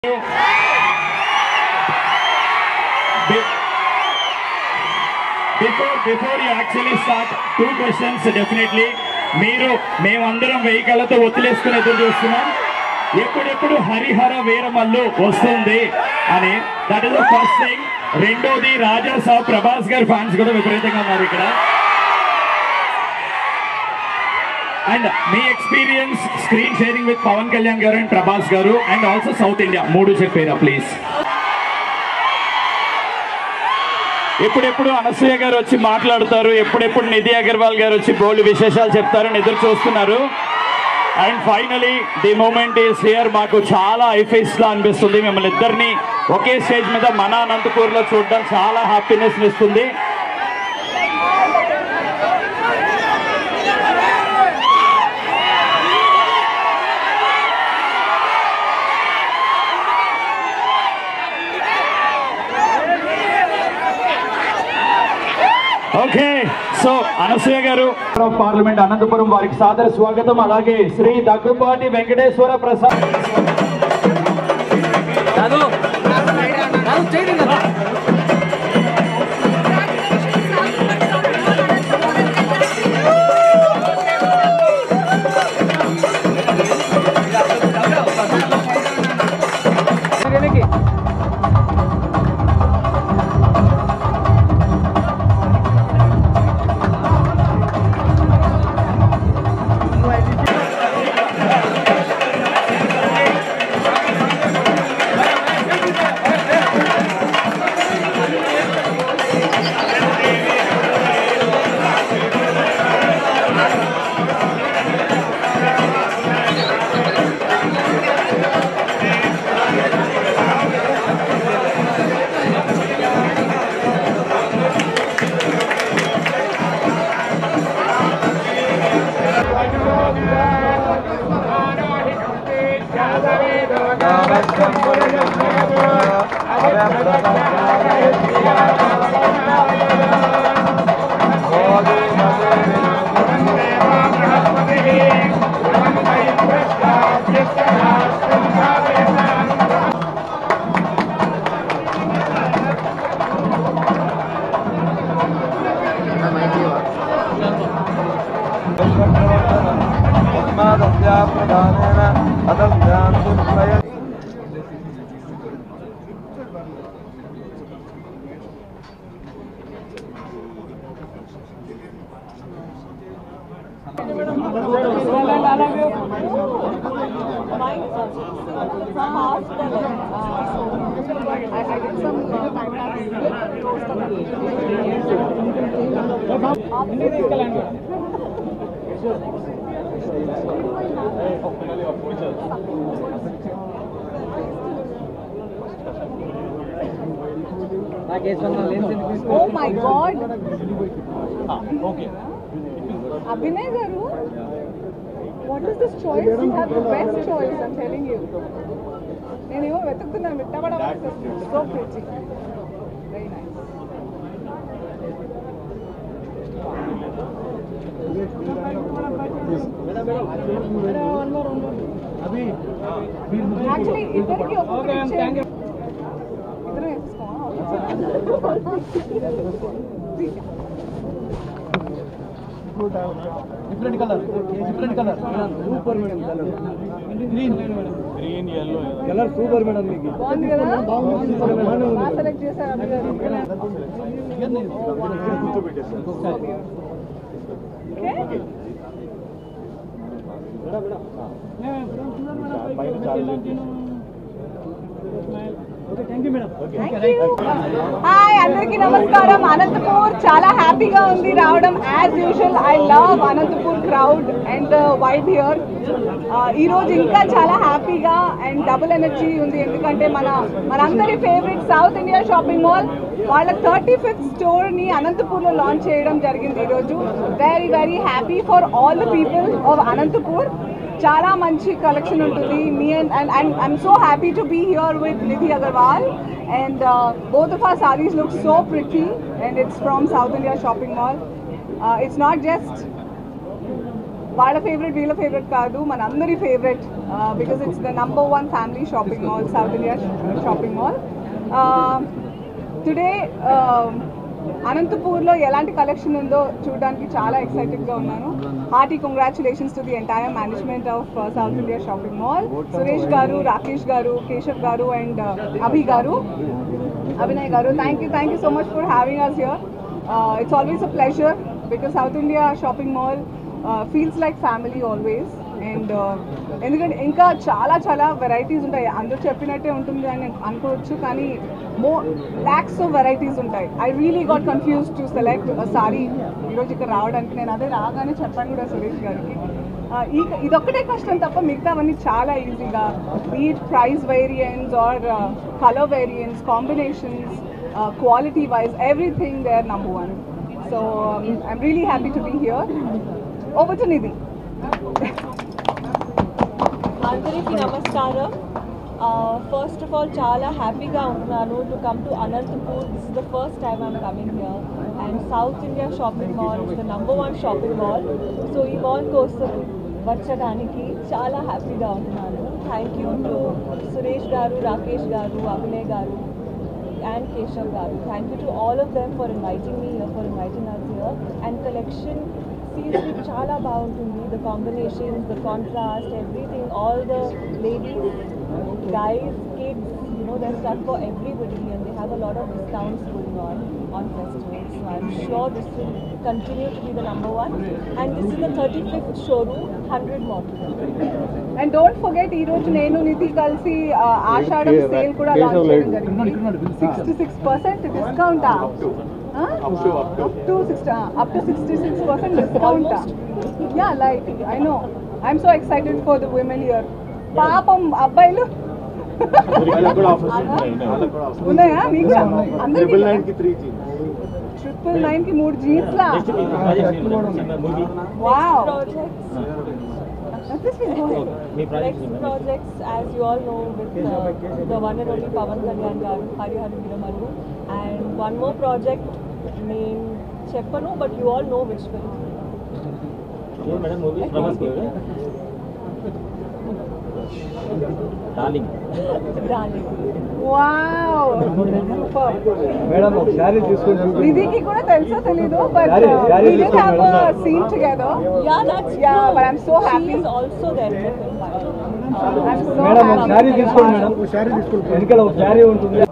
Before before you actually start to questions definitely మీరు మేమందరం వెయ్యి కళ్ళతో ఒత్తిలేసుకుని ఎదురు చూస్తున్నాం ఎప్పుడెప్పుడు హరిహర వీరమల్లు వస్తుంది అని that is the first thing రెండోది రాజా సాబ్ ప్రభాస్ గారి ఫ్యాన్స్ కూడా విపరీతంగా ఉన్నారు ఇక్కడ అండ్ మీ experience screen sharing with Pawan Kalyan garu and Prabhas గారు అండ్ ఆల్సో సౌత్ ఇండియా మూడు చెప్పారా ప్లీజ్ ఎప్పుడెప్పుడు అనసూయ గారు వచ్చి మాట్లాడతారు ఎప్పుడెప్పుడు నిధి అగర్వాల్ గారు వచ్చి బోల్డ్ విశేషాలు చెప్తారని ఎదురు చూస్తున్నారు and finally the moment is here మాకు చాలా ఐఫైస్ లా అనిపిస్తుంది మిమ్మల్ని ఇద్దరిని ఒకే స్టేజ్ మీద మన అనంతపూర్ లో చూడడం చాలా హ్యాపీనెస్ ఇస్తుంది ఓకే సో అనసూయ గారు ఆఫ్ పార్లమెంట్ అనంతపురం వారికి సాదర స్వాగతం అలాగే శ్రీ దగ్గుపాటి వెంకటేశ్వర ప్రసాద్ కాదు కాదు చేయండి కదా వెనక్కి ప్రధానేన అదవ్యాంతు ప్రయ నాకేసుకున్నా లెన్స్ ఎందుకు తీసుకో Oh my god. Abhinay Garu, what is this choice? You have the best choice, I'm telling you. నేనేమో వెతుకుతున్నాను విట్టబడ so pretty very nice actually ఇద్దరికి ఒక్కొక్కటి ఇచ్చేయండి. ఇద్దరు different colour different colour super madam colour green green yellow colour super madam మీకు బాగుంది కదా బాగుంది. బాగా సెలెక్ట్ చేశారు అభి గారు ఇంకొకసారి ఓకే హాయ్ అందరికీ నమస్కారం అనంతపూర్ చాలా హ్యాపీగా ఉంది రావడం as usual I love Anantapur crowd and vibe here ఈ రోజు ఇంకా చాలా హ్యాపీగా అండ్ డబుల్ ఎనర్జీ ఉంది ఎందుకంటే మన మనందరి favourite south India shopping mall వాళ్ళ థర్టీ ఫిఫ్త్ స్టోర్ ని అనంతపూర్ లో లాంచ్ చేయడం జరిగింది ఈ రోజు very very happy for all the people of Anantapur చాలా మంచి కలెక్షన్ ఉంటుంది మీ and and and I'm so happy to be here with Nidhi Agarwal and both of our sarees look so pretty and it's from south India shopping mall it's not just వాళ్ళ favourite వీళ్ళ favourite కాదు మన అందరి favourite because it's the number one family shopping mall south India shopping mall today అనంతపూర్లో ఎలాంటి collection ఉందో చూడడానికి చాలా ఎక్సైటెడ్గా ఉన్నాను hearty congratulations to the entire management of south India shopping mall Suresh garu Rakesh గారు కేశవ్ గారు and Abhi garu Abhinay garu thank you thank you so much for having us here it's always a pleasure because south India shopping mall feels like family always and ఎందుకంటే ఇంకా చాలా చాలా varieties ఉంటాయి అందరూ చెప్పినట్టే ఉంటుంది అని అనుకోవచ్చు కానీ మో ల్యాక్స్ ఆఫ్ వెరైటీస్ ఉంటాయి I really got confuse to select saree ఈరోజు ఇక్కడ రావడానికి నేను అదే రాగానే చెప్పాను కూడా సురేష్ గారికి Uh, ఈ ఇదొక్కటే కష్టం తప్ప మిగతావన్నీ చాలా ఈజీగా beat price variants or colour variants combinations quality wise everything they are number one so I'm really happy to be here over to Nidhi అందరికీ నమస్కారం ఫస్ట్ ఆఫ్ ఆల్ చాలా హ్యాపీగా ఉంటున్నాను to come to Anantapur this is the first time I'm coming here and south India shopping mall is the number one shopping mall so ఈ mall కోసం వచ్చడానికి చాలా హ్యాపీగా ఉంటున్నాను thank you to Suresh garu Rakesh గారు అభినయ్ గారు and Keshav Garu. Thank you to all of them for inviting me here, for inviting us here. And collection seriously చాలా బాగుంటుంది the combinations, the contrast, everything, all the ladies, guys, kids, you know, there's stuff for everybody and they have a lot of discounts going on on festivals. So I'm sure this will continue to be the number one. And this is the 35th showroom, 100 more to go. And don't forget ఈ రోజు నేను నిధి కలిసి uh, Ashadham sale కూడా launch చేయడం జరిగింది sixty six percent discount up to six up to sixty six percent discount ya like I know I'm so excited for the women wear పాపం అబ్బాయిలు ఉన్నాయా మీకు అందరికీ ట్రిపుల్ నైన్ కి మూడు జీన్స్ లా wow Projects. Next projects, as you all know, with uh, the one and only Pavan Kalyan garu, Harihari Viramalu, and one more project named Cheppanu, but you all know which film. Darling. Wow super madam ఒక శారీ తీసుకొని చూపించండి. నిధికి కూడా తెలుసో తెలీదు but Saree, saree we did have తీసుకొని a scene together Yeah, that's Yeah, true. but I'm so She happy. is also there in the film. I'm so madam ఒక happy. Saree తీసుకోండి madam వెనకాల ఒక శారీ ఉంటుంది